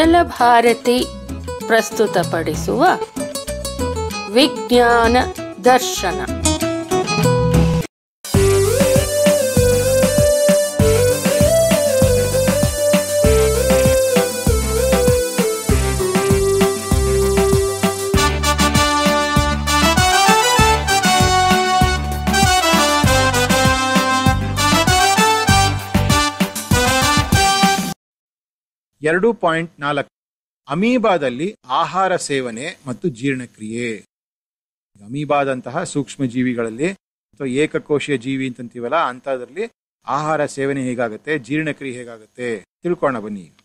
ಕುಶಲ ಭಾರತಿ ಪ್ರಸ್ತುತಪಡಿಸುವ ವಿಜ್ಞಾನ ದರ್ಶನ ಎರಡು ಪಾಯಿಂಟ್ ನಾಲ್ಕು ಅಮೀಬಾದಲ್ಲಿ ಆಹಾರ ಸೇವನೆ ಮತ್ತು ಜೀರ್ಣಕ್ರಿಯೆ ಅಮೀಬಾದಂತಹ ಸೂಕ್ಷ್ಮ ಜೀವಿಗಳಲ್ಲಿ ಅಥವಾ ಏಕಕೋಶೀಯ ಜೀವಿ ಅಂತಂತೀವಲ್ಲ ಅಂಥದ್ರಲ್ಲಿ ಆಹಾರ ಸೇವನೆ ಹೇಗಾಗುತ್ತೆ ಜೀರ್ಣಕ್ರಿಯೆ ಹೇಗಾಗುತ್ತೆ ತಿಳ್ಕೊಳ್ಳೋಣ ಬನ್ನಿ ಈಗ.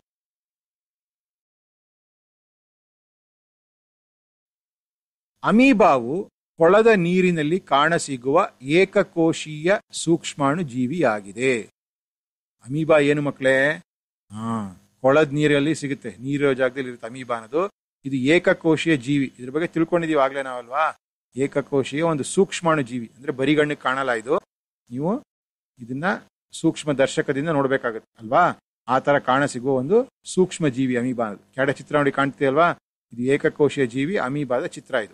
ಅಮೀಬಾವು ಕೊಳದ ನೀರಿನಲ್ಲಿ ಕಾಣಸಿಗುವ ಏಕಕೋಶೀಯ ಸೂಕ್ಷ್ಮಾಣು ಜೀವಿಯಾಗಿದೆ ಅಮೀಬಾ ಏನು ಮಕ್ಕಳೇ ಹಾ ಕೊಳದ ನೀರಲ್ಲಿ ಸಿಗುತ್ತೆ ನೀರಿರೋ ಜಾಗದಲ್ಲಿ ಇರುತ್ತೆ ಅಮೀಬಾ ಅನ್ನೋದು ಇದು ಏಕಕೋಶೀಯ ಜೀವಿ ಇದ್ರ ಬಗ್ಗೆ ತಿಳ್ಕೊಂಡಿದೀವಿ ಆಗ್ಲೇ ನಾವಲ್ವಾ ಏಕಕೋಶೀಯ ಒಂದು ಸೂಕ್ಷ್ಮಾಣು ಜೀವಿ ಅಂದ್ರೆ ಬರಿಗಣ್ಣಿಗೆ ಕಾಣಲ್ಲ ಇದು ನೀವು ಇದನ್ನ ಸೂಕ್ಷ್ಮ ದರ್ಶಕದಿಂದ ನೋಡ್ಬೇಕಾಗತ್ತೆ ಅಲ್ವಾ ಆ ತರ ಕಾಣಸಿಗುವ ಒಂದು ಸೂಕ್ಷ್ಮ ಜೀವಿ ಅಮೀಬಾ ಅನ್ನೋದು ಕೆಳ ಚಿತ್ರ ನೋಡಿ ಕಾಣ್ತೀಯಲ್ವಾ ಇದು ಏಕಕೋಶೀಯ ಜೀವಿ ಅಮೀಬಾದ ಚಿತ್ರ ಇದು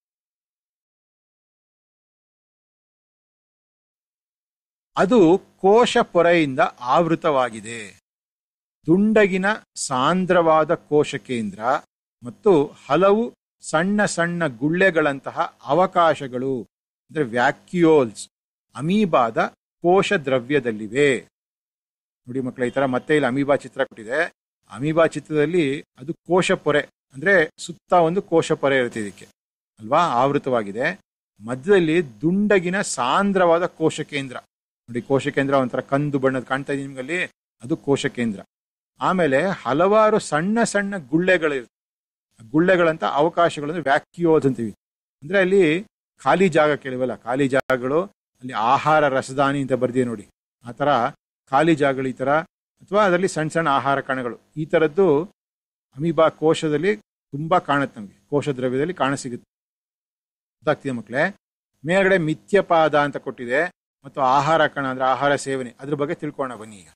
ಅದು ಕೋಶ ಪೊರೆಯಿಂದ ಆವೃತವಾಗಿದೆ ದುಂಡಗಿನ ಸಾಂದ್ರವಾದ ಕೋಶ ಕೇಂದ್ರ ಮತ್ತು ಹಲವು ಸಣ್ಣ ಸಣ್ಣ ಗುಳ್ಳೆಗಳಂತಹ ಅವಕಾಶಗಳು ಅಂದ್ರೆ ವ್ಯಾಕ್ಯೂಲ್ಸ್ ಅಮೀಬಾದ ಕೋಶ ದ್ರವ್ಯದಲ್ಲಿವೆ ನೋಡಿ ಮಕ್ಕಳ ಈ ತರ ಮತ್ತೆ ಇಲ್ಲಿ ಅಮೀಬಾ ಚಿತ್ರ ಕೊಟ್ಟಿದೆ ಅಮೀಬಾ ಚಿತ್ರದಲ್ಲಿ ಅದು ಕೋಶ ಪೊರೆ ಅಂದ್ರೆ ಸುತ್ತ ಒಂದು ಕೋಶ ಪೊರೆ ಇರುತ್ತೆ ಇದಕ್ಕೆ ಅಲ್ವಾ ಆವೃತವಾಗಿದೆ ಮಧ್ಯದಲ್ಲಿ ದುಂಡಗಿನ ಸಾಂದ್ರವಾದ ಕೋಶ ಕೇಂದ್ರ ನೋಡಿ ಕೋಶ ಕೇಂದ್ರ ಒಂಥರ ಕಂದು ಬಣ್ಣದ ಕಾಣ್ತಾ ಇದೆ ನಿಮ್ಗಲ್ಲಿ ಅದು ಕೋಶ ಕೇಂದ್ರ ಆಮೇಲೆ ಹಲವಾರು ಸಣ್ಣ ಸಣ್ಣ ಗುಳ್ಳೆಗಳಿರುತ್ತೆ ಗುಳ್ಳೆಗಳಂತ ಅವಕಾಶಗಳು ಅಂದ್ರೆ ವ್ಯಾಕ್ಯೂಲ್ಸ್ ಅಂತೀವಿ ಅಂದ್ರೆ ಅಲ್ಲಿ ಖಾಲಿ ಜಾಗ ಕೇಳಿವಲ್ಲ ಖಾಲಿ ಜಾಗಗಳು ಅಲ್ಲಿ ಆಹಾರ ರಸದಾನಿ ಅಂತ ಬರ್ದಿದೆ ನೋಡಿ ಆ ತರ ಖಾಲಿ ಜಾಗಗಳು ಈ ತರ ಅಥವಾ ಅದರಲ್ಲಿ ಸಣ್ಣ ಸಣ್ಣ ಆಹಾರ ಕಣಗಳು ಈ ತರದ್ದು ಅಮೀಬಾ ಕೋಶದಲ್ಲಿ ತುಂಬಾ ಕಾಣುತ್ತೆ ನಮಗೆ ಕೋಶ ದ್ರವ್ಯದಲ್ಲಿ ಕಾಣಸಿಗುತ್ತೆ ಗೊತ್ತಾಗ್ತಿದೆ ಮಕ್ಕಳೇ ಮೇಲ್ಗಡೆ ಮಿಥ್ಯಪಾದ ಅಂತ ಕೊಟ್ಟಿದೆ ಮತ್ತು ಆಹಾರ ಕಣ ಅಂದ್ರೆ ಆಹಾರ ಸೇವನೆ ಅದ್ರ ಬಗ್ಗೆ ತಿಳ್ಕೊಳ್ಳೋಣ ಬನ್ನಿ ಈಗ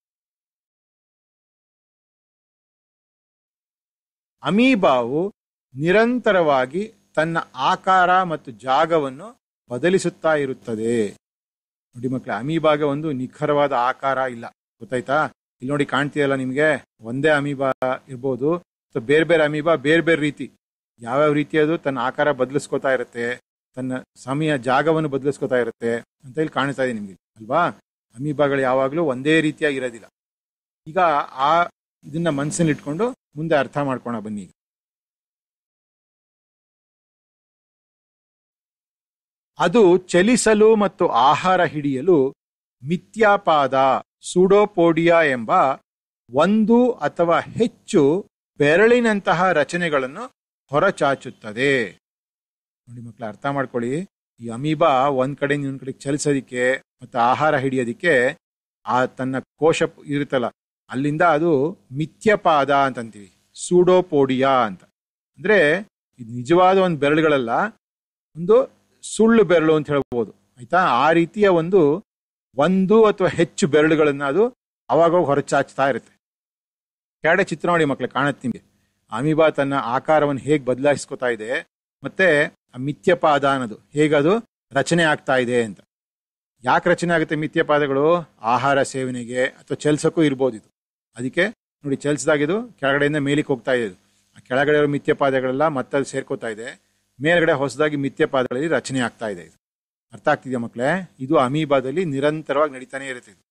ಅಮೀಬಾವು ನಿರಂತರವಾಗಿ ತನ್ನ ಆಕಾರ ಮತ್ತು ಜಾಗವನ್ನು ಬದಲಿಸುತ್ತಾ ಇರುತ್ತದೆ ನೋಡಿ ಮಕ್ಕಳೇ ಅಮೀಬಾಗೆ ಒಂದು ನಿಖರವಾದ ಆಕಾರ ಇಲ್ಲ ಗೊತ್ತಾಯ್ತಾ ಇಲ್ಲಿ ನೋಡಿ ಕಾಣ್ತೀಯಲ್ಲ ನಿಮ್ಗೆ ಒಂದೇ ಅಮೀಬಾ ಇರ್ಬೋದು ಅಥವಾ ಬೇರೆ ಬೇರೆ ಅಮೀಬಾ ಬೇರೆ ಬೇರೆ ರೀತಿ ಯಾವ್ಯಾವ ರೀತಿ ಅದು ತನ್ನ ಆಕಾರ ಬದಲಿಸ್ಕೋತಾ ಇರುತ್ತೆ ತನ್ನ ಸಮಯ ಜಾಗವನ್ನು ಬದಲಿಸ್ಕೋತಾ ಇರುತ್ತೆ ಅಂತ ಇಲ್ಲಿ ಕಾಣಿಸ್ತಾ ಇದೆ ನಿಮ್ಗೆ ಅಲ್ವಾ ಅಮೀಬಾಗಳು ಯಾವಾಗಲೂ ಒಂದೇ ರೀತಿಯಾಗಿ ಇರೋದಿಲ್ಲ ಈಗ ಆ ಇದನ್ನ ಮನಸ್ಸಲ್ಲಿ ಇಟ್ಕೊಂಡು ಮುಂದೆ ಅರ್ಥ ಮಾಡ್ಕೋಣ ಬನ್ನಿ ಈಗ. ಅದು ಚಲಿಸಲು ಮತ್ತು ಆಹಾರ ಹಿಡಿಯಲು ಮಿಥ್ಯಾಪಾದ ಸೂಡೋಪೋಡಿಯಾ ಎಂಬ ಒಂದು ಅಥವಾ ಹೆಚ್ಚು ಬೆರಳಿನಂತಹ ರಚನೆಗಳನ್ನು ಹೊರಚಾಚುತ್ತದೆ ನೋಡಿ ಮಕ್ಕಳ ಅರ್ಥ ಮಾಡ್ಕೊಳ್ಳಿ ಈ ಅಮೀಬಾ ಒಂದ್ ಕಡೆ ಇನ್ನೊಂದ್ ಕಡೆ ಚಲಿಸೋದಿಕ್ಕೆ ಮತ್ತು ಆಹಾರ ಹಿಡಿಯೋದಿಕ್ಕೆ ಆ ತನ್ನ ಕೋಶ ಇರುತ್ತಲ್ಲ ಅಲ್ಲಿಂದ ಅದು ಮಿಥ್ಯಪಾದ ಅಂತಂತೀವಿ ಸೂಡೋಪೋಡಿಯಾ ಅಂತ ಅಂದ್ರೆ ಇದು ನಿಜವಾದ ಒಂದು ಬೆರಳುಗಳಲ್ಲ ಒಂದು ಸುಳ್ಳು ಬೆರಳು ಅಂತ ಹೇಳ್ಬೋದು ಆಯ್ತಾ ಆ ರೀತಿಯ ಒಂದು ಒಂದು ಅಥವಾ ಹೆಚ್ಚು ಬೆರಳುಗಳನ್ನ ಅದು ಅವಾಗ ಹೊರಚಾಚ್ತಾ ಇರುತ್ತೆ ಕೆಳಗಡೆ ಚಿತ್ರ ನೋಡಿ ಮಕ್ಳು ಕಾಣುತ್ತೆ ನಿಮಗೆ ಅಮೀಬಾ ತನ್ನ ಆಕಾರವನ್ನು ಹೇಗೆ ಬದಲಾಯಿಸ್ಕೊತಾ ಇದೆ ಮತ್ತೆ ಆ ಮಿಥ್ಯಪಾದ ಅನ್ನೋದು ಹೇಗದು ರಚನೆ ಆಗ್ತಾ ಇದೆ ಅಂತ ಯಾಕೆ ರಚನೆ ಆಗುತ್ತೆ ಮಿಥ್ಯಪಾದಗಳು ಆಹಾರ ಸೇವನೆಗೆ ಅಥವಾ ಚಲಿಸಕ್ಕೂ ಇರ್ಬೋದು ಇದು ಅದಕ್ಕೆ ನೋಡಿ ಚಲಿಸಿದಾಗ ಇದು ಕೆಳಗಡೆಯಿಂದ ಮೇಲಿಗೆ ಹೋಗ್ತಾ ಇದೆ ಇದು ಆ ಕೆಳಗಡೆ ಇರೋ ಮಿಥ್ಯಪಾದಗಳೆಲ್ಲ ಮತ್ತೆ ಅದು ಸೇರ್ಕೋತಾ ಇದೆ ಮೇಲ್ಗಡೆ ಹೊಸದಾಗಿ ಮಿಥ್ಯಪಾದಗಳಲ್ಲಿ ರಚನೆ ಆಗ್ತಾ ಇದೆ ಇದು ಅರ್ಥ ಆಗ್ತಿದೆಯಾ ಮಕ್ಕಳೇ ಇದು ಅಮೀಬಾದಲ್ಲಿ ನಿರಂತರವಾಗಿ ನಡೀತಾನೆ ಇರುತ್ತೆ ಇದು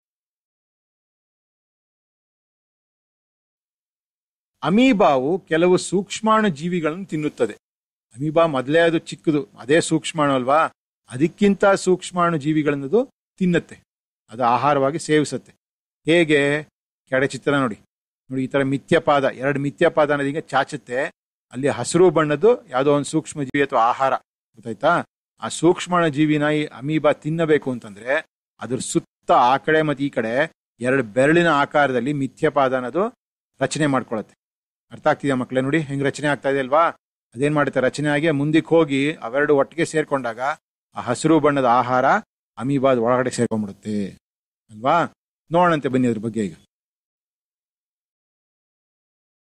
ಅಮೀಬಾವು ಕೆಲವು ಸೂಕ್ಷ್ಮಾಣು ಜೀವಿಗಳನ್ನು ತಿನ್ನುತ್ತದೆ ಅಮೀಬಾ ಮೊದಲೇ ಅದು ಚಿಕ್ಕದು ಅದೇ ಸೂಕ್ಷ್ಮಾಣು ಅಲ್ವಾ ಅದಕ್ಕಿಂತ ಸೂಕ್ಷ್ಮಾಣು ಜೀವಿಗಳನ್ನದು ತಿನ್ನತ್ತೆ ಅದು ಆಹಾರವಾಗಿ ಸೇವಿಸುತ್ತೆ ಹೇಗೆ ಕೆಡೆ ಚಿತ್ರ ನೋಡಿ ನೋಡಿ ಈ ತರ ಮಿಥ್ಯಪಾದ ಎರಡು ಮಿಥ್ಯಪಾದ ಅನ್ನೋದು ಹಿಂಗೆ ಚಾಚುತ್ತೆ ಅಲ್ಲಿ ಹಸಿರು ಬಣ್ಣದ್ದು ಯಾವುದೋ ಒಂದು ಸೂಕ್ಷ್ಮ ಜೀವಿ ಅಥವಾ ಆಹಾರ ಗೊತ್ತಾಯ್ತಾ ಆ ಸೂಕ್ಷ್ಮಾಣು ಜೀವಿನ ಈ ಅಮೀಬಾ ತಿನ್ನಬೇಕು ಅಂತಂದ್ರೆ ಅದ್ರ ಸುತ್ತ ಆ ಕಡೆ ಮತ್ತು ಈ ಕಡೆ ಎರಡು ಬೆರಳಿನ ಆಕಾರದಲ್ಲಿ ಮಿಥ್ಯಪಾದ ಅನ್ನೋದು ರಚನೆ ಮಾಡ್ಕೊಳತ್ತೆ ಅರ್ಥ ಆಗ್ತಿದೆಯಾ ಮಕ್ಕಳೇ ನೋಡಿ ಹೆಂಗ್ ರಚನೆ ಆಗ್ತಾ ಇದೆ ಅಲ್ವಾ ಅದೇನ್ ಮಾಡುತ್ತೆ ರಚನೆ ಆಗಿ ಮುಂದಕ್ಕೆ ಹೋಗಿ ಅವೆರಡು ಒಟ್ಟಿಗೆ ಸೇರ್ಕೊಂಡಾಗ ಆ ಹಸಿರು ಬಣ್ಣದ ಆಹಾರ ಅಮೀಬಾದ ಒಳಗಡೆ ಸೇರ್ಕೊಂಡ್ಬಿಡುತ್ತೆ ಅಲ್ವಾ ನೋಡೋಣಂತೆ ಬನ್ನಿ ಅದ್ರ ಬಗ್ಗೆ ಈಗ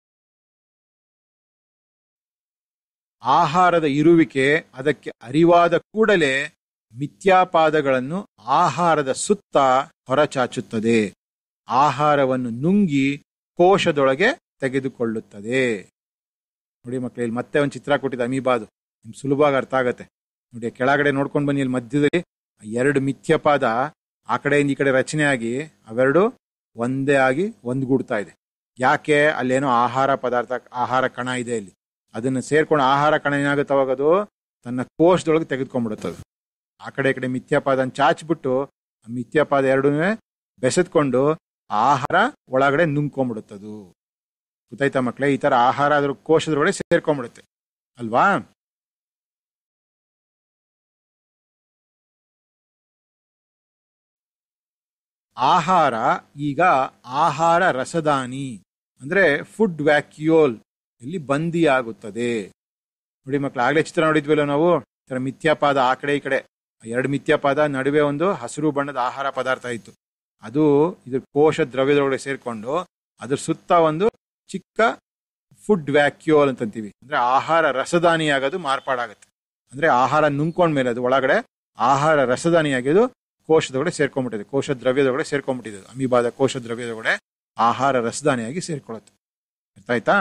ಆಹಾರದ ಇರುವಿಕೆ ಅದಕ್ಕೆ ಅರಿವಾದ ಕೂಡಲೇ ಮಿಥ್ಯಾಪಾದಗಳನ್ನು ಆಹಾರದ ಸುತ್ತ ಹೊರಚಾಚುತ್ತದೆ ಆಹಾರವನ್ನು ನುಂಗಿ ಕೋಶದೊಳಗೆ ತೆಗೆದುಕೊಳ್ಳುತ್ತದೆ ನೋಡಿ ಮಕ್ಕಳು ಇಲ್ಲಿ ಮತ್ತೆ ಒಂದು ಚಿತ್ರ ಕೊಟ್ಟಿದೆ ಅಮೀಬಾದು ನಿಮ್ಗೆ ಸುಲಭವಾಗಿ ಅರ್ಥ ಆಗತ್ತೆ ನೋಡಿ ಕೆಳಗಡೆ ನೋಡ್ಕೊಂಡು ಬನ್ನಿ ಇಲ್ಲಿ ಮಧ್ಯದಲ್ಲಿ ಎರಡು ಮಿಥ್ಯಪಾದ ಆ ಕಡೆಯಿಂದ ಈ ಕಡೆ ರಚನೆ ಆಗಿ ಅವೆರಡು ಒಂದೇ ಆಗಿ ಒಂದ್ಗೂಡ್ತಾ ಇದೆ ಯಾಕೆ ಅಲ್ಲೇನೋ ಆಹಾರ ಪದಾರ್ಥ ಆಹಾರ ಕಣ ಇದೆ ಇಲ್ಲಿ ಅದನ್ನು ಸೇರ್ಕೊಂಡು ಆಹಾರ ಕಣ ಏನಾಗುತ್ತೆ ಅವಾಗ ಅದು ತನ್ನ ಕೋಶದೊಳಗೆ ತೆಗೆದುಕೊಂಡ್ಬಿಡುತ್ತದೆ ಆ ಕಡೆ ಈ ಕಡೆ ಮಿಥ್ಯಾಪಾದನ ಚಾಚ್ಬಿಟ್ಟು ಆ ಮಿಥ್ಯಾಪಾದ ಎರಡೂ ಬೆಸೆದ್ಕೊಂಡು ಆಹಾರ ಒಳಗಡೆ ನುಂಗ್ಕೊಂಡ್ಬಿಡುತ್ತದು ಗೊತ್ತಾಯ್ತಾ ಮಕ್ಕಳೇ ಈ ತರ ಆಹಾರ ಅದ್ರ ಕೋಶದೊಳಗಡೆ ಸೇರ್ಕೊಂಡ್ಬಿಡುತ್ತೆ ಅಲ್ವಾ ಆಹಾರ ಈಗ ಆಹಾರ ರಸದಾನಿ ಅಂದ್ರೆ ಫುಡ್ ವ್ಯಾಕ್ಯೂಲ್ ಇಲ್ಲಿ ಬಂದಿಯಾಗುತ್ತದೆ ನೋಡಿ ಮಕ್ಳು ಆಗ್ಲೇ ಚಿತ್ರ ನೋಡಿದ್ವಲ್ಲ ನಾವು ಈ ತರ ಮಿಥ್ಯಾಪಾದ ಆ ಕಡೆ ಈ ಕಡೆ ಎರಡು ಮಿಥ್ಯಾಪಾದ ನಡುವೆ ಒಂದು ಹಸಿರು ಬಣ್ಣದ ಆಹಾರ ಪದಾರ್ಥ ಇತ್ತು ಅದು ಇದ್ರ ಕೋಶ ದ್ರವ್ಯದೊಳಗಡೆ ಸೇರ್ಕೊಂಡು ಅದ್ರ ಸುತ್ತ ಒಂದು ಚಿಕ್ಕ ಫುಡ್ ವ್ಯಾಕ್ಯೂಲ್ ಅಂತಂತೀವಿ ಅಂದ್ರೆ ಆಹಾರ ರಸದಾನಿ ಆಗೋದು ಮಾರ್ಪಾಡಾಗುತ್ತೆ ಅಂದ್ರೆ ಆಹಾರ ನುಂಗ್ಕೊಂಡ್ಮೇಲೆ ಅದು ಒಳಗಡೆ ಆಹಾರ ರಸದಾನಿಯಾಗಿ ಅದು ಕೋಶದೊಳಗಡೆ ಸೇರ್ಕೊಂಡ್ಬಿಟ್ಟಿದೆ ಕೋಶ ದ್ರವ್ಯದೊಳಗಡೆ ಸೇರ್ಕೊಂಡ್ಬಿಟ್ಟಿದೆ ಅಮೀಬಾದ ಕೋಶ ದ್ರವ್ಯದೊಳಗಡೆ ಆಹಾರ ರಸದಾನಿಯಾಗಿ ಸೇರ್ಕೊಳ್ಳುತ್ತೆ ಅರ್ಥ ಆಯ್ತಾ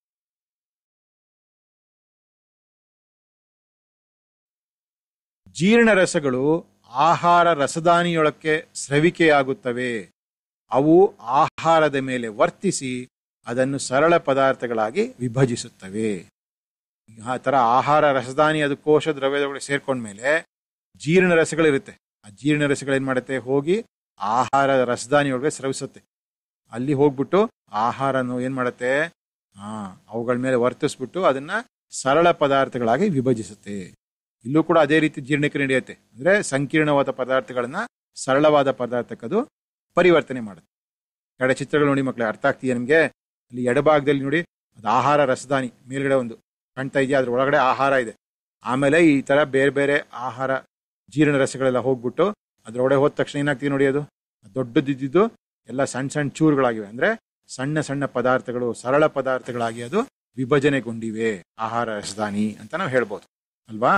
ಜೀರ್ಣರಸಗಳು ಆಹಾರ ರಸದಾನಿಯೊಳಕ್ಕೆ ಸ್ರವಿಕೆಯಾಗುತ್ತವೆ ಅವು ಆಹಾರದ ಮೇಲೆ ವರ್ತಿಸಿ ಅದನ್ನು ಸರಳ ಪದಾರ್ಥಗಳಾಗಿ ವಿಭಜಿಸುತ್ತವೆ ಆ ತರ ಆಹಾರ ರಸದಾನಿ ಅದು ಕೋಶ ದ್ರವ್ಯದೊಳಗೆ ಸೇರ್ಕೊಂಡ್ಮೇಲೆ ಜೀರ್ಣರಸಗಳಿರುತ್ತೆ ಆ ಜೀರ್ಣರಸಗಳು ಏನ್ ಮಾಡುತ್ತೆ ಹೋಗಿ ಆಹಾರ ರಸದಾನಿಯೊಳಗೆ ಸ್ರವಿಸುತ್ತೆ ಅಲ್ಲಿ ಹೋಗ್ಬಿಟ್ಟು ಆಹಾರನು ಏನ್ ಮಾಡುತ್ತೆ ಆ ಅವುಗಳ ಮೇಲೆ ವರ್ತಿಸ್ಬಿಟ್ಟು ಅದನ್ನ ಸರಳ ಪದಾರ್ಥಗಳಾಗಿ ವಿಭಜಿಸುತ್ತೆ ಇಲ್ಲೂ ಕೂಡ ಅದೇ ರೀತಿ ಜೀರ್ಣಕ್ರಿಯೆ ನಡೆಯುತ್ತೆ ಅಂದ್ರೆ ಸಂಕೀರ್ಣವಾದ ಪದಾರ್ಥಗಳನ್ನ ಸರಳವಾದ ಪದಾರ್ಥಕ್ಕೆ ಅದು ಪರಿವರ್ತನೆ ಮಾಡುತ್ತೆ ಎರಡು ಚಿತ್ರಗಳು ನೋಡಿ ಮಕ್ಕಳೇ ಅರ್ಥ ಆಗ್ತೀಯ ನಿಮ್ಗೆ ಅಲ್ಲಿ ಎಡಭಾಗದಲ್ಲಿ ನೋಡಿ ಅದು ಆಹಾರ ರಸದಾನಿ ಮೇಲ್ಗಡೆ ಒಂದು ಕಾಣ್ತಾ ಇದೆಯಾ ಅದ್ರ ಒಳಗಡೆ ಆಹಾರ ಇದೆ ಆಮೇಲೆ ಈ ತರ ಬೇರೆ ಬೇರೆ ಆಹಾರ ಜೀರ್ಣ ರಸಗಳೆಲ್ಲ ಹೋಗ್ಬಿಟ್ಟು ಅದ್ರೊಳಗಡೆ ಹೋದ ತಕ್ಷಣ ಏನಾಗ್ತೀವಿ ನೋಡಿ ಅದು ದೊಡ್ಡದಿದ್ದು ಎಲ್ಲ ಸಣ್ಣ ಸಣ್ಣ ಚೂರುಗಳಾಗಿವೆ ಅಂದ್ರೆ ಸಣ್ಣ ಸಣ್ಣ ಪದಾರ್ಥಗಳು ಸರಳ ಪದಾರ್ಥಗಳಾಗಿ ಅದು ವಿಭಜನೆಗೊಂಡಿವೆ ಆಹಾರ ರಸದಾನಿ ಅಂತ ನಾವು ಹೇಳ್ಬೋದು ಅಲ್ವಾ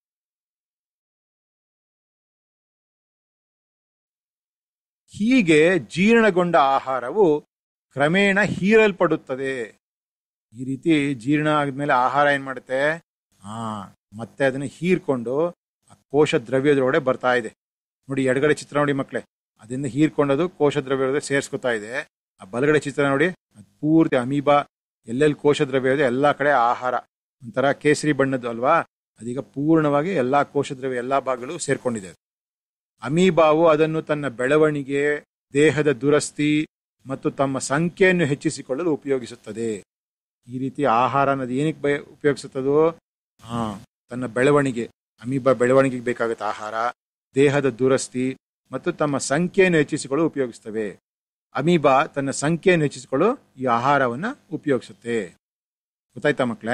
ಹೀಗೆ ಜೀರ್ಣಗೊಂಡ ಆಹಾರವು ಕ್ರಮೇಣ ಹೀರಲ್ಪಡುತ್ತದೆ ಈ ರೀತಿ ಜೀರ್ಣ ಆದ್ಮೇಲೆ ಆಹಾರ ಏನ್ ಮಾಡುತ್ತೆ ಆ ಮತ್ತೆ ಅದನ್ನ ಹೀರ್ಕೊಂಡು ಆ ಕೋಶ ದ್ರವ್ಯದೊಳಗಡೆ ಬರ್ತಾ ಇದೆ ನೋಡಿ ಎಡಗಡೆ ಚಿತ್ರ ನೋಡಿ ಮಕ್ಕಳೇ ಅದರಿಂದ ಹೀರ್ಕೊಂಡದು ಕೋಶ ದ್ರವ್ಯದೊಳಗೆ ಸೇರಿಸ್ಕೊತಾ ಇದೆ ಆ ಬಲಗಡೆ ಚಿತ್ರ ನೋಡಿ ಅದು ಪೂರ್ತಿ ಅಮೀಬಾ ಎಲ್ಲೆಲ್ಲಿ ಕೋಶ ದ್ರವ್ಯ ಇದೆ ಎಲ್ಲಾ ಕಡೆ ಆಹಾರ ಒಂಥರ ಕೇಸರಿ ಬಣ್ಣದ್ದು ಅಲ್ವಾ ಅದೀಗ ಪೂರ್ಣವಾಗಿ ಎಲ್ಲಾ ಕೋಶ ದ್ರವ್ಯ ಎಲ್ಲಾ ಭಾಗಗಳು ಸೇರ್ಕೊಂಡಿದೆ ಅಮೀಬಾವು ಅದನ್ನು ತನ್ನ ಬೆಳವಣಿಗೆ ದೇಹದ ದುರಸ್ತಿ ಮತ್ತು ತಮ್ಮ ಸಂಖ್ಯೆಯನ್ನು ಹೆಚ್ಚಿಸಿಕೊಳ್ಳಲು ಉಪಯೋಗಿಸುತ್ತದೆ ಈ ರೀತಿ ಆಹಾರನ ಅದು ಏನಕ್ಕೆ ಬಯ ಉಪಯೋಗಿಸುತ್ತದೋ ಹಾ ತನ್ನ ಬೆಳವಣಿಗೆ ಅಮೀಬಾ ಬೆಳವಣಿಗೆಗೆ ಬೇಕಾಗುತ್ತೆ ಆಹಾರ ದೇಹದ ದುರಸ್ತಿ ಮತ್ತು ತಮ್ಮ ಸಂಖ್ಯೆಯನ್ನು ಹೆಚ್ಚಿಸಿಕೊಳ್ಳಲು ಉಪಯೋಗಿಸ್ತವೆ ಅಮೀಬಾ ತನ್ನ ಸಂಖ್ಯೆಯನ್ನು ಹೆಚ್ಚಿಸಿಕೊಳ್ಳಲು ಈ ಆಹಾರವನ್ನ ಉಪಯೋಗಿಸುತ್ತೆ ಗೊತ್ತಾಯ್ತಾ ಮಕ್ಕಳೇ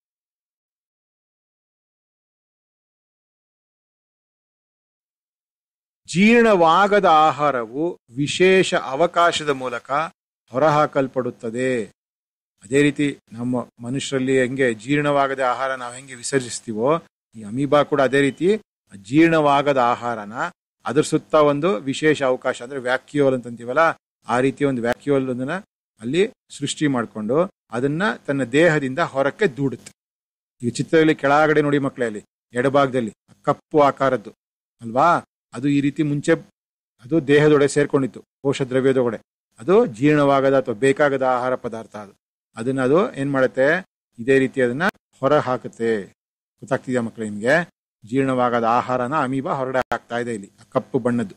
ಜೀರ್ಣವಾಗದ ಆಹಾರವು ವಿಶೇಷ ಅವಕಾಶದ ಮೂಲಕ ಹೊರಹಾಕಲ್ಪಡುತ್ತದೆ ಅದೇ ರೀತಿ ನಮ್ಮ ಮನುಷ್ಯರಲ್ಲಿ ಹೆಂಗೆ ಜೀರ್ಣವಾಗದ ಆಹಾರ ನಾವು ಹೆಂಗೆ ವಿಸರ್ಜಿಸ್ತೀವೋ ಈ ಅಮೀಬಾ ಕೂಡ ಅದೇ ರೀತಿ ಜೀರ್ಣವಾಗದ ಆಹಾರನ ಅದ್ರ ಸುತ್ತ ಒಂದು ವಿಶೇಷ ಅವಕಾಶ ಅಂದ್ರೆ ವ್ಯಾಕ್ಯೂಲ್ ಅಂತಂತೀವಲ್ಲ ಆ ರೀತಿ ಒಂದು ವ್ಯಾಕ್ಯೂಲ್ ಅದನ್ನ ಅಲ್ಲಿ ಸೃಷ್ಟಿ ಮಾಡಿಕೊಂಡು ಅದನ್ನ ತನ್ನ ದೇಹದಿಂದ ಹೊರಕ್ಕೆ ದೂಡುತ್ತೆ ಈ ಚಿತ್ರದಲ್ಲಿ ಕೆಳಗಡೆ ನೋಡಿ ಮಕ್ಕಳಲ್ಲಿ ಎಡಭಾಗದಲ್ಲಿ ಕಪ್ಪು ಆಕಾರದ್ದು ಅಲ್ವಾ ಅದು ಈ ರೀತಿ ಮುಂಚೆ ಅದು ದೇಹದೊಳಗೆ ಸೇರ್ಕೊಂಡಿತ್ತು ಕೋಶ ದ್ರವ್ಯದೊಳಗಡೆ ಅದು ಜೀರ್ಣವಾಗದ ಅಥವಾ ಬೇಕಾಗದ ಆಹಾರ ಪದಾರ್ಥ ಅದು ಅದನ್ನ ಅದು ಏನ್ ಮಾಡುತ್ತೆ ಇದೇ ರೀತಿ ಅದನ್ನ ಹೊರ ಹಾಕುತ್ತೆ ಗೊತ್ತಾಗ್ತಿದ್ಯಾ ಮಕ್ಕಳು ನಿಮ್ಗೆ ಜೀರ್ಣವಾಗದ ಆಹಾರನ ಅಮೀಬಾ ಹೊರಗಡೆ ಹಾಕ್ತಾ ಇದೆ ಇಲ್ಲಿ ಆ ಕಪ್ಪು ಬಣ್ಣದ್ದು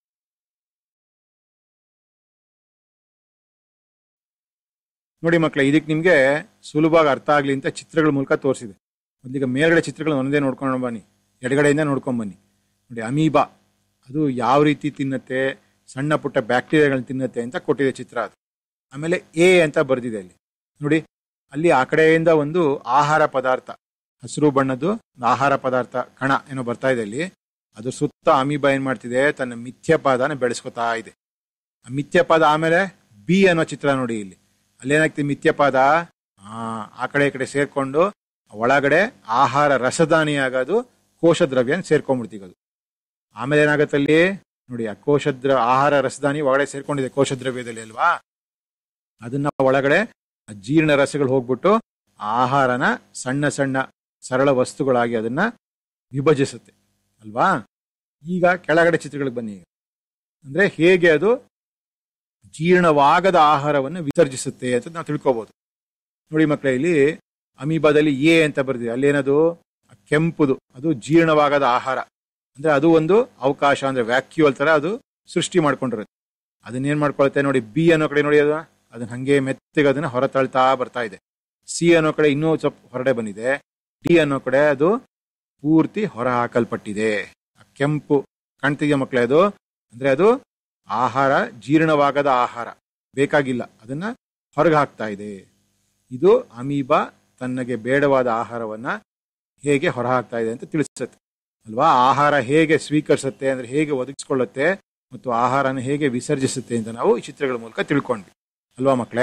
ನೋಡಿ ಮಕ್ಕಳೇ ಇದಕ್ಕೆ ನಿಮ್ಗೆ ಸುಲಭವಾಗಿ ಅರ್ಥ ಆಗ್ಲಿ ಅಂತ ಚಿತ್ರಗಳ ಮೂಲಕ ತೋರಿಸಿದೆ ಮೊದಲಿಗೆ ಮೇಲ್ಗಡೆ ಚಿತ್ರಗಳು ಒಂದೇ ನೋಡ್ಕೊಂಡು ಬನ್ನಿ ಎಡಗಡೆಯಿಂದ ನೋಡ್ಕೊಂಡ್ ಬನ್ನಿ ನೋಡಿ ಅಮೀಬಾ ಅದು ಯಾವ ರೀತಿ ತಿನ್ನತ್ತೆ ಸಣ್ಣ ಪುಟ್ಟ ಬ್ಯಾಕ್ಟೀರಿಯಾಗಳನ್ನ ತಿನ್ನತ್ತೆ ಅಂತ ಕೊಟ್ಟಿದೆ ಚಿತ್ರ ಅದು ಆಮೇಲೆ ಎ ಅಂತ ಬರೆದಿದೆ ಅಲ್ಲಿ ನೋಡಿ ಅಲ್ಲಿ ಆ ಕಡೆಯಿಂದ ಒಂದು ಆಹಾರ ಪದಾರ್ಥ ಹಸಿರು ಬಣ್ಣದ್ದು ಆಹಾರ ಪದಾರ್ಥ ಕಣ ಏನೋ ಬರ್ತಾ ಇದೆ ಅಲ್ಲಿ ಅದು ಸುತ್ತ ಅಮೀಬಾ ಏನ್ ಮಾಡ್ತಿದೆ ತನ್ನ ಮಿಥ್ಯಪಾದನ ಬೆಳೆಸ್ಕೊತಾ ಇದೆ ಆ ಮಿಥ್ಯಪಾದ ಆಮೇಲೆ ಬಿ ಅನ್ನೋ ಚಿತ್ರ ನೋಡಿ ಇಲ್ಲಿ ಅಲ್ಲೇನಾಗ್ತದೆ ಮಿಥ್ಯಪಾದ ಆ ಆ ಕಡೆ ಈ ಕಡೆ ಸೇರ್ಕೊಂಡು ಒಳಗಡೆ ಆಹಾರ ರಸದಾನಿ ಆಗೋದು ಕೋಶದ್ರವ್ಯ ಸೇರ್ಕೊಂಡ್ಬಿಡ್ತೀವಿ ಅದು ಆಮೇಲೆ ಏನಾಗತ್ತೆ ಅಲ್ಲಿ ನೋಡಿ ಆ ಕೋಶದ್ರ ಆಹಾರ ರಸದಾನಿ ಒಳಗಡೆ ಸೇರ್ಕೊಂಡಿದೆ ಕೋಶದ್ರವ್ಯದಲ್ಲಿ ಅಲ್ವಾ ಅದನ್ನ ಒಳಗಡೆ ಆ ಜೀರ್ಣ ರಸಗಳು ಹೋಗ್ಬಿಟ್ಟು ಆಹಾರನ ಸಣ್ಣ ಸಣ್ಣ ಸರಳ ವಸ್ತುಗಳಾಗಿ ಅದನ್ನ ವಿಭಜಿಸುತ್ತೆ ಅಲ್ವಾ ಈಗ ಕೆಳಗಡೆ ಚಿತ್ರಗಳಿಗೆ ಬನ್ನಿ ಅಂದ್ರೆ ಹೇಗೆ ಅದು ಜೀರ್ಣವಾಗದ ಆಹಾರವನ್ನು ವಿಸರ್ಜಿಸುತ್ತೆ ಅಂತ ನಾವು ತಿಳ್ಕೊಬಹುದು ನೋಡಿ ಮಕ್ಕಳೇ ಇಲ್ಲಿ ಅಮೀಬಾದಲ್ಲಿ ಎ ಅಂತ ಬರ್ದಿದೆ ಅಲ್ಲೇನದು ಕೆಂಪುದು ಅದು ಜೀರ್ಣವಾಗದ ಆಹಾರ ಅಂದ್ರೆ ಅದು ಒಂದು ಅವಕಾಶ ಅಂದ್ರೆ ವ್ಯಾಕ್ಯೂಲ್ ತರ ಅದು ಸೃಷ್ಟಿ ಮಾಡ್ಕೊಂಡಿರುತ್ತೆ ಅದನ್ನೇನ್ ಮಾಡ್ಕೊಳುತ್ತೆ ನೋಡಿ ಬಿ ಅನ್ನೋ ಕಡೆ ನೋಡಿ ಅದು ಅದನ್ನ ಹಂಗೆ ಮೆತ್ತಗೆ ಅದನ್ನ ಹೊರತಳ್ತಾ ಬರ್ತಾ ಇದೆ ಸಿ ಅನ್ನೋ ಕಡೆ ಇನ್ನೂ ಸ್ವಲ್ಪ ಹೊರಡೆ ಬಂದಿದೆ ಡಿ ಅನ್ನೋ ಕಡೆ ಅದು ಪೂರ್ತಿ ಹೊರ ಹಾಕಲ್ಪಟ್ಟಿದೆ ಆ ಕೆಂಪು ಕಾಣ್ತಿದ್ಯಾ ಮಕ್ಕಳೇ ಅದು ಅಂದ್ರೆ ಅದು ಆಹಾರ ಜೀರ್ಣವಾಗದ ಆಹಾರ ಬೇಕಾಗಿಲ್ಲ ಅದನ್ನ ಹೊರಗೆ ಹಾಕ್ತಾ ಇದೆ ಇದು ಅಮೀಬಾ ತನ್ನಗೆ ಬೇಡವಾದ ಆಹಾರವನ್ನ ಹೇಗೆ ಹೊರ ಹಾಕ್ತಾ ಇದೆ ಅಂತ ತಿಳಿಸುತ್ತೆ ಅಲ್ವಾ ಆಹಾರ ಹೇಗೆ ಸ್ವೀಕರಿಸುತ್ತೆ ಅಂದ್ರೆ ಹೇಗೆ ಒದಗಿಸ್ಕೊಳ್ಳುತ್ತೆ ಮತ್ತು ಆಹಾರನ ಹೇಗೆ ವಿಸರ್ಜಿಸುತ್ತೆ ಅಂತ ನಾವು ಈ ಚಿತ್ರಗಳ ಮೂಲಕ ತಿಳ್ಕೊಂಡ್ವಿ ಅಲ್ವಾ ಮಕ್ಕಳೇ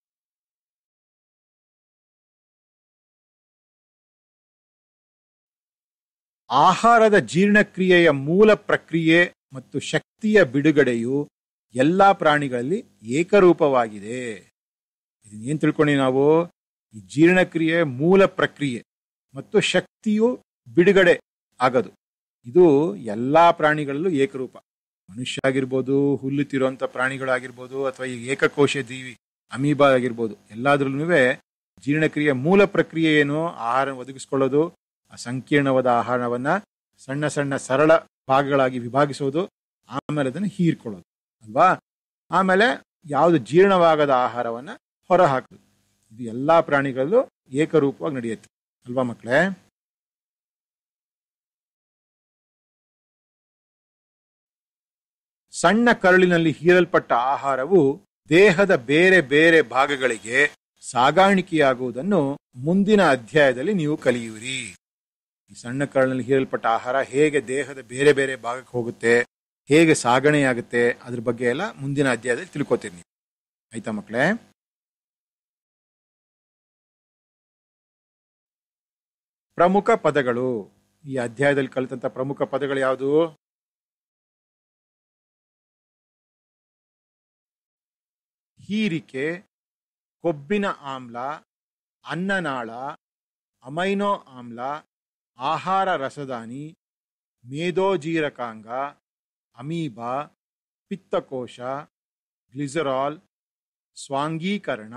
ಆಹಾರದ ಜೀರ್ಣಕ್ರಿಯೆಯ ಮೂಲ ಪ್ರಕ್ರಿಯೆ ಮತ್ತು ಶಕ್ತಿಯ ಬಿಡುಗಡೆಯು ಎಲ್ಲಾ ಪ್ರಾಣಿಗಳಲ್ಲಿ ಏಕರೂಪವಾಗಿದೆ ಏನ್ ತಿಳ್ಕೊಂಡಿ ನಾವು ಈ ಜೀರ್ಣಕ್ರಿಯೆ ಮೂಲ ಪ್ರಕ್ರಿಯೆ ಮತ್ತು ಶಕ್ತಿಯು ಬಿಡುಗಡೆ ಆಗೋದು ಇದು ಎಲ್ಲಾ ಪ್ರಾಣಿಗಳಲ್ಲೂ ಏಕರೂಪ ಮನುಷ್ಯ ಆಗಿರ್ಬೋದು ಹುಲ್ಲು ತಿರುವಂತ ಪ್ರಾಣಿಗಳಾಗಿರ್ಬೋದು ಅಥವಾ ಈ ಏಕಕೋಶ ಜೀವಿ ಅಮೀಬಾ ಆಗಿರ್ಬೋದು ಎಲ್ಲಾದ್ರಲ್ಲೂ ಜೀರ್ಣಕ್ರಿಯೆ ಮೂಲ ಪ್ರಕ್ರಿಯೆ ಏನು ಆಹಾರ ಒದಗಿಸ್ಕೊಳ್ಳೋದು ಆ ಸಂಕೀರ್ಣವಾದ ಆಹಾರವನ್ನ ಸಣ್ಣ ಸಣ್ಣ ಸರಳ ಭಾಗಗಳಾಗಿ ವಿಭಾಗಿಸೋದು ಆಮೇಲೆ ಅದನ್ನು ಹೀರ್ಕೊಳ್ಳೋದು ಅಲ್ವಾ ಆಮೇಲೆ ಯಾವುದು ಜೀರ್ಣವಾಗದ ಆಹಾರವನ್ನ ಹೊರ ಹಾಕೋದು ಇದು ಎಲ್ಲಾ ಪ್ರಾಣಿಗಳಲ್ಲೂ ಏಕರೂಪವಾಗಿ ನಡೆಯುತ್ತೆ ಅಲ್ವಾ ಮಕ್ಕಳೇ ಸಣ್ಣ ಕರಳಿನಲ್ಲಿ ಹೀರಲ್ಪಟ್ಟ ಆಹಾರವು ದೇಹದ ಬೇರೆ ಬೇರೆ ಭಾಗಗಳಿಗೆ ಸಾಗಾಣಿಕೆಯಾಗುವುದನ್ನು ಮುಂದಿನ ಅಧ್ಯಾಯದಲ್ಲಿ ನೀವು ಕಲಿಯುವಿರಿ ಈ ಸಣ್ಣ ಕರಳಿನಲ್ಲಿ ಹೀರಲ್ಪಟ್ಟ ಆಹಾರ ಹೇಗೆ ದೇಹದ ಬೇರೆ ಬೇರೆ ಭಾಗಕ್ಕೆ ಹೋಗುತ್ತೆ ಹೇಗೆ ಸಾಗಣೆಯಾಗುತ್ತೆ ಅದ್ರ ಬಗ್ಗೆ ಎಲ್ಲ ಮುಂದಿನ ಅಧ್ಯಾಯದಲ್ಲಿ ತಿಳ್ಕೊತೀರಿ ನೀವು ಆಯ್ತಾ ಮಕ್ಕಳೇ ಪ್ರಮುಖ ಪದಗಳು ಈ ಅಧ್ಯಾಯದಲ್ಲಿ ಕಲಿತಂತ ಪ್ರಮುಖ ಪದಗಳು ಯಾವುದು ಹೀರಿಕೆ ಕೊಬ್ಬಿನ ಆಮ್ಲ ಅನ್ನನಾಳ ಅಮೈನೋ ಆಮ್ಲ ಆಹಾರ ರಸದಾನಿ ಮೇದೋಜೀರಕಾಂಗ ಅಮೀಬಾ ಪಿತ್ತಕೋಶ ಗ್ಲಿಸರಾಲ್ ಸ್ವಾಂಗೀಕರಣ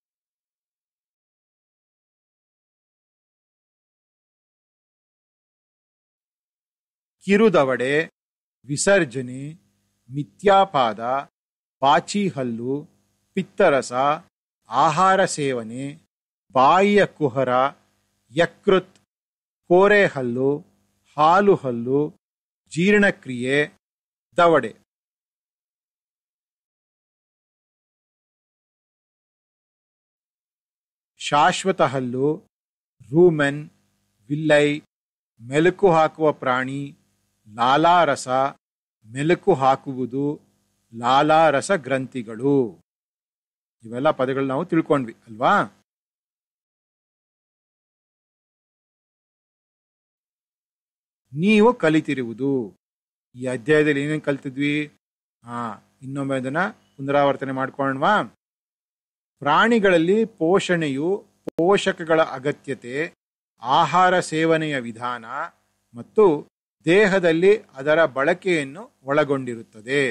ಕಿರುದವಡೆ ವಿಸರ್ಜನೆ ಮಿಥ್ಯಾಪಾದ ಪಾಚಿಹಲ್ಲು ಪಿತ್ತರಸ ಆಹಾರ ಸೇವನೆ ಬಾಯಿಯ ಕುಹರ ಯಕೃತ್ ಕೋರೆಹಲ್ಲು ಹಾಲು ಹಲ್ಲು ಜೀರ್ಣಕ್ರಿಯೆ ದವಡೆ ಶಾಶ್ವತ ಹಲ್ಲು ರೂಮೆನ್ ವಿಲ್ಲೈ ಮೆಲುಕು ಹಾಕುವ ಪ್ರಾಣಿ ಲಾಲಾರಸ ಮೆಲುಕು ಹಾಕುವುದು ಲಾಲಾರಸ ಗ್ರಂಥಿಗಳು ಇವೆಲ್ಲ ಪದಗಳು ನಾವು ತಿಳ್ಕೊಂಡ್ವಿ ಅಲ್ವಾ ನೀವು ಕಲಿತಿರುವುದು ಈ ಅಧ್ಯಾಯದಲ್ಲಿ ಏನೇನು ಕಲ್ತಿದ್ವಿ ಹಾ ಇನ್ನೊಮ್ಮೆ ಅದನ್ನ ಪುನರಾವರ್ತನೆ ಮಾಡ್ಕೊಂಡ್ವಾ ಪ್ರಾಣಿಗಳಲ್ಲಿ ಪೋಷಣೆಯು ಪೋಷಕಗಳ ಅಗತ್ಯತೆ ಆಹಾರ ಸೇವನೆಯ ವಿಧಾನ ಮತ್ತು ದೇಹದಲ್ಲಿ ಅದರ ಬಳಕೆಯನ್ನು ಒಳಗೊಂಡಿರುತ್ತದೆ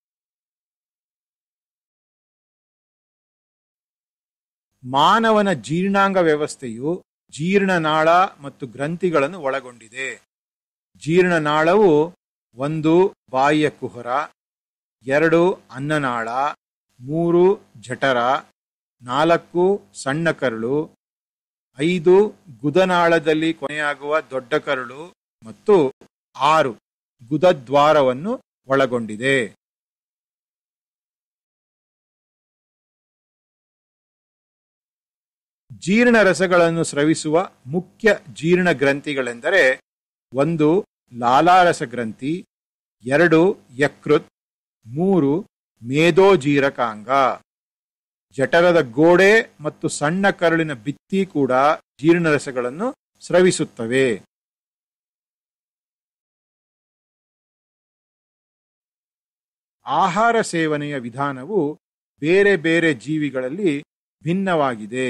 ಮಾನವನ ಜೀರ್ಣಾಂಗ ವ್ಯವಸ್ಥೆಯು ಜೀರ್ಣನಾಳ ಮತ್ತು ಗ್ರಂಥಿಗಳನ್ನು ಒಳಗೊಂಡಿದೆ ಜೀರ್ಣನಾಳವು ಒಂದು ಬಾಯಿಯ ಕುಹರ ಎರಡು ಅನ್ನನಾಳ ಮೂರು ಜಠರ ನಾಲ್ಕು ಸಣ್ಣ ಕರಳು ಐದು ಗುದನಾಳದಲ್ಲಿ ಕೊನೆಯಾಗುವ ದೊಡ್ಡ ಕರಳು ಮತ್ತು ಆರು ಗುದದ್ವಾರವನ್ನು ಒಳಗೊಂಡಿದೆ ಜೀರ್ಣ ರಸಗಳನ್ನು ಸ್ರವಿಸುವ ಮುಖ್ಯ ಜೀರ್ಣ ಗ್ರಂಥಿಗಳೆಂದರೆ ಒಂದು ಲಾಲಾರಸ ಗ್ರಂಥಿ ಎರಡು ಯಕೃತ್ ಮೂರು ಮೇದೋಜೀರಕಾಂಗ ಜಠರದ ಗೋಡೆ ಮತ್ತು ಸಣ್ಣ ಕರುಳಿನ ಭಿತ್ತಿ ಕೂಡ ಜೀರ್ಣರಸಗಳನ್ನು ಸ್ರವಿಸುತ್ತವೆ ಆಹಾರ ಸೇವನೆಯ ವಿಧಾನವು ಬೇರೆ ಬೇರೆ ಜೀವಿಗಳಲ್ಲಿ ಭಿನ್ನವಾಗಿದೆ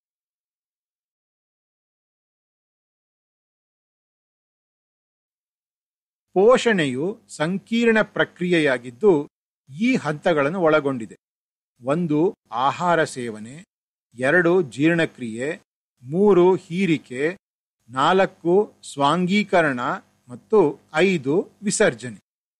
ಪೋಷಣೆಯು ಸಂಕೀರ್ಣ ಪ್ರಕ್ರಿಯೆಯಾಗಿದ್ದು ಈ ಹಂತಗಳನ್ನು ಒಳಗೊಂಡಿದೆ ಒಂದು ಆಹಾರ ಸೇವನೆ ಎರಡು ಜೀರ್ಣಕ್ರಿಯೆ ಮೂರು ಹೀರಿಕೆ ನಾಲ್ಕು ಸ್ವಾಂಗೀಕರಣ ಮತ್ತು ಐದು ವಿಸರ್ಜನೆ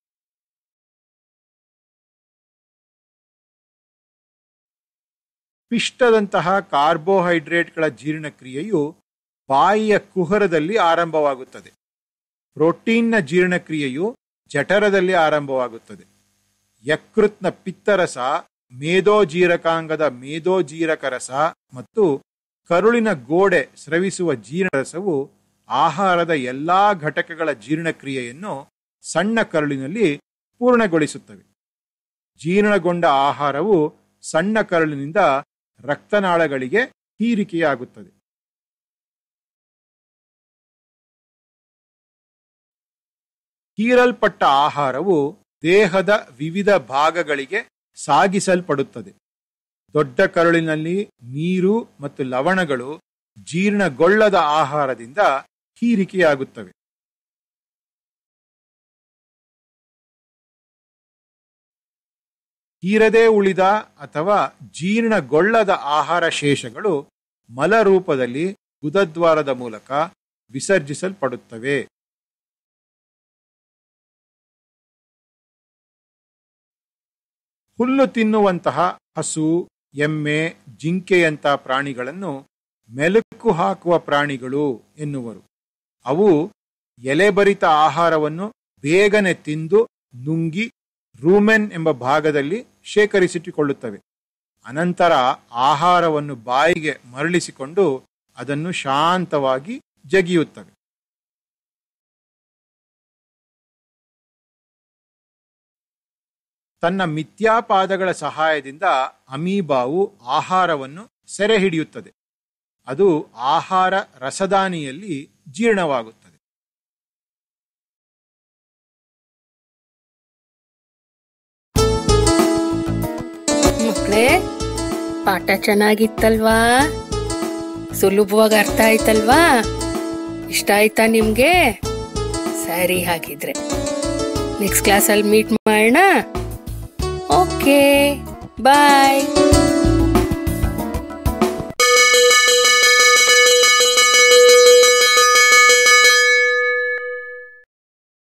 ಪಿಷ್ಟದಂತಹ ಕಾರ್ಬೋಹೈಡ್ರೇಟ್ಗಳ ಜೀರ್ಣಕ್ರಿಯೆಯು ಬಾಯಿಯ ಕುಹರದಲ್ಲಿ ಆರಂಭವಾಗುತ್ತದೆ ಪ್ರೋಟೀನ್ನ ಜೀರ್ಣಕ್ರಿಯೆಯು ಜಠರದಲ್ಲಿ ಆರಂಭವಾಗುತ್ತದೆ ಯಕೃತ್ನ ಪಿತ್ತರಸ ಮೇದೋಜೀರಕಾಂಗದ ಮೇದೋಜೀರಕ ರಸ ಮತ್ತು ಕರುಳಿನ ಗೋಡೆ ಸ್ರವಿಸುವ ಜೀರ್ಣರಸವು ಆಹಾರದ ಎಲ್ಲಾ ಘಟಕಗಳ ಜೀರ್ಣಕ್ರಿಯೆಯನ್ನು ಸಣ್ಣ ಕರುಳಿನಲ್ಲಿ ಪೂರ್ಣಗೊಳಿಸುತ್ತವೆ ಜೀರ್ಣಗೊಂಡ ಆಹಾರವು ಸಣ್ಣ ಕರುಳಿನಿಂದ ರಕ್ತನಾಳಗಳಿಗೆ ಹೀರಿಕೆಯಾಗುತ್ತದೆ ಹೀರಲ್ಪಟ್ಟ ಆಹಾರವು ದೇಹದ ವಿವಿಧ ಭಾಗಗಳಿಗೆ ಸಾಗಿಸಲ್ಪಡುತ್ತದೆ ದೊಡ್ಡ ಕರುಳಿನಲ್ಲಿ ನೀರು ಮತ್ತು ಲವಣಗಳು ಜೀರ್ಣಗೊಳ್ಳದ ಆಹಾರದಿಂದ ಹೀರಿಕೆಯಾಗುತ್ತವೆ ಹೀರದೇ ಉಳಿದ ಅಥವಾ ಜೀರ್ಣಗೊಳ್ಳದ ಆಹಾರ ಶೇಷಗಳು ಮಲ ರೂಪದಲ್ಲಿ ಗುದದ್ವಾರದ ಮೂಲಕ ವಿಸರ್ಜಿಸಲ್ಪಡುತ್ತವೆ ಹುಲ್ಲು ತಿನ್ನುವಂತಹ ಹಸು ಎಮ್ಮೆ ಜಿಂಕೆಯಂಥ ಪ್ರಾಣಿಗಳನ್ನು ಮೆಲುಕು ಹಾಕುವ ಪ್ರಾಣಿಗಳು ಎನ್ನುವರು ಅವು ಎಲೆಭರಿತ ಆಹಾರವನ್ನು ಬೇಗನೆ ತಿಂದು ನುಂಗಿ ರೂಮೆನ್ ಎಂಬ ಭಾಗದಲ್ಲಿ ಶೇಖರಿಸಿಟ್ಟುಕೊಳ್ಳುತ್ತವೆ ಅನಂತರ ಆಹಾರವನ್ನು ಬಾಯಿಗೆ ಮರಳಿಸಿಕೊಂಡು ಅದನ್ನು ಶಾಂತವಾಗಿ ಜಗಿಯುತ್ತವೆ ತನ್ನ ಮಿಥ್ಯಾಪಾದಗಳ ಸಹಾಯದಿಂದ ಅಮೀಬಾವು ಆಹಾರವನ್ನು ಸೆರೆ ಹಿಡಿಯುತ್ತದೆ ಅದು ಆಹಾರ ರಸದಾನಿಯಲ್ಲಿ ಜೀರ್ಣವಾಗುತ್ತದೆ ಮಕ್ಕಳೇ ಪಾಠ ಚೆನ್ನಾಗಿತ್ತಲ್ವಾ ಸುಲಭವಾಗಿ ಅರ್ಥ ಆಯ್ತಲ್ವಾ ಇಷ್ಟ ಆಯ್ತಾ ನಿಮ್ಗೆ ಸರಿ ಹಾಗಿದ್ರೆ ನೆಕ್ಸ್ಟ್ ಕ್ಲಾಸಲ್ಲಿ ಮೀಟ್ ಮಾಡೋಣ ಓಕೆ ಬಾಯ್